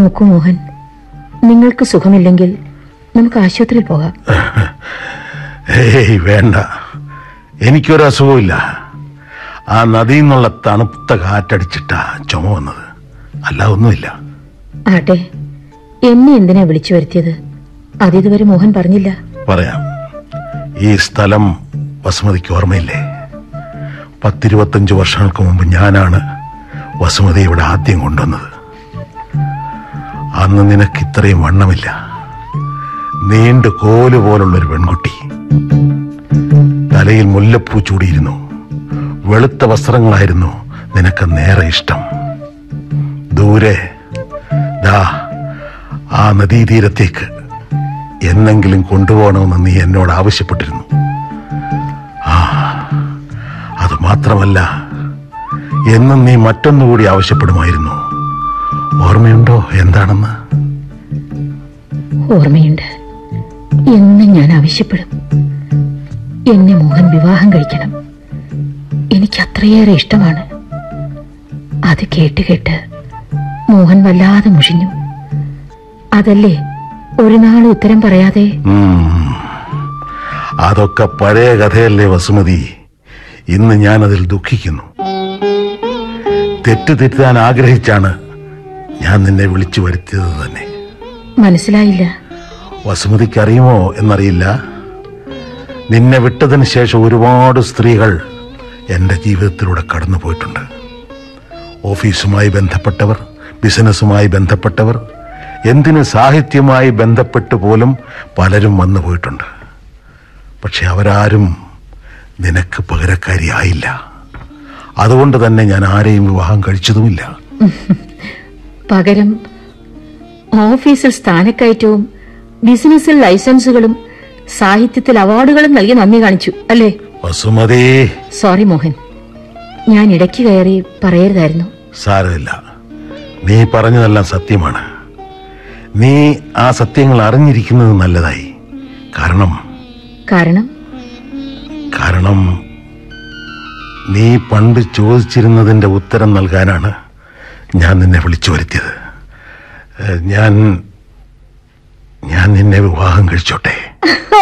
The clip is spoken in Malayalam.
നോക്കൂ മോഹൻ നിങ്ങൾക്ക് സുഖമില്ലെങ്കിൽ നമുക്ക് ആശുപത്രിയിൽ പോകാം ഏയ് വേണ്ട എനിക്കൊരു അസുഖമില്ല ആ നദിയിൽ നിന്നുള്ള തണുത്ത കാറ്റടിച്ചിട്ടാ ചുമ വന്നത് അല്ല ഒന്നുമില്ല ആട്ടെ എന്നെ എന്തിനാ വിളിച്ചു വരുത്തിയത് അതിതുവരെ മോഹൻ പറഞ്ഞില്ല പറയാം ഈ സ്ഥലം വസുമതിക്ക് ഓർമ്മയില്ലേ പത്തിരുപത്തഞ്ച് വർഷങ്ങൾക്ക് മുമ്പ് ഞാനാണ് വസുമതി ഇവിടെ ആദ്യം കൊണ്ടുവന്നത് അന്ന് നിനക്ക് ഇത്രയും വണ്ണമില്ല നീണ്ട കോല് പോലുള്ളൊരു പെൺകുട്ടി തലയിൽ മുല്ലപ്പൂ ചൂടിയിരുന്നു വെളുത്ത വസ്ത്രങ്ങളായിരുന്നു നിനക്ക് നേരെ ഇഷ്ടം ദൂരെ ദാ ആ നദീതീരത്തേക്ക് എന്നെങ്കിലും കൊണ്ടുപോകണമെന്ന് നീ എന്നോട് ആവശ്യപ്പെട്ടിരുന്നു ആ അത് മാത്രമല്ല എന്നും നീ മറ്റൊന്നുകൂടി ആവശ്യപ്പെടുമായിരുന്നു ഓർമ്മയുണ്ടോ എന്താണെന്ന് ഓർമ്മയുണ്ട് എന്നും ഞാൻ ആവശ്യപ്പെടും എന്നെ മോഹൻ വിവാഹം കഴിക്കണം എനിക്ക് അത്രയേറെ ഇഷ്ടമാണ് അത് കേട്ട് കേട്ട് മോഹൻ വല്ലാതെ മുഷിഞ്ഞു അതല്ലേ ഒരു നാൾ ഉത്തരം പറയാതെ ഉം. അതൊക്കെ പഴയ കഥയല്ലേ വസുമതി ഇന്ന് ഞാനതിൽ ദുഃഖിക്കുന്നു തെറ്റ് തിരുത്താൻ ആഗ്രഹിച്ചാണ് ഞാൻ നിന്നെ വിളിച്ചു വരുത്തിയത് തന്നെ മനസ്സിലായില്ല വസുമതിക്ക് അറിയുമോ എന്നറിയില്ല നിന്നെ വിട്ടതിന് ശേഷം ഒരുപാട് സ്ത്രീകൾ എൻ്റെ ജീവിതത്തിലൂടെ കടന്നു പോയിട്ടുണ്ട് ഓഫീസുമായി ബന്ധപ്പെട്ടവർ ബിസിനസ്സുമായി ബന്ധപ്പെട്ടവർ എന്തിന് സാഹിത്യവുമായി ബന്ധപ്പെട്ട് പോലും പലരും വന്നു പോയിട്ടുണ്ട് പക്ഷെ അവരാരും നിനക്ക് പകരക്കാരിയായില്ല അതുകൊണ്ട് തന്നെ ഞാൻ ആരെയും വിവാഹം കഴിച്ചതുമില്ല പകരം ഓഫീസിൽ സ്ഥാനക്കയറ്റവും ബിസിനസ്സിൽ ലൈസൻസുകളും സാഹിത്യത്തിൽ അവാർഡുകളും നൽകി നന്ദി കാണിച്ചു അല്ലേ വസുമതി സോറി മോഹൻ ഞാൻ ഇടയ്ക്ക് കയറി പറയരുതായിരുന്നു സാരമില്ല നീ പറഞ്ഞതെല്ലാം സത്യമാണ് നീ ആ സത്യങ്ങൾ അറിഞ്ഞിരിക്കുന്നത് നല്ലതായി കാരണം കാരണം കാരണം നീ പണ്ട് ചോദിച്ചിരുന്നതിന്റെ ഉത്തരം നൽകാനാണ് ഞാൻ നിന്നെ വിളിച്ചു വരുത്തിയത് ഏഹ്, ഞാൻ ഞാൻ നിന്നെ വിവാഹം കഴിച്ചോട്ടെ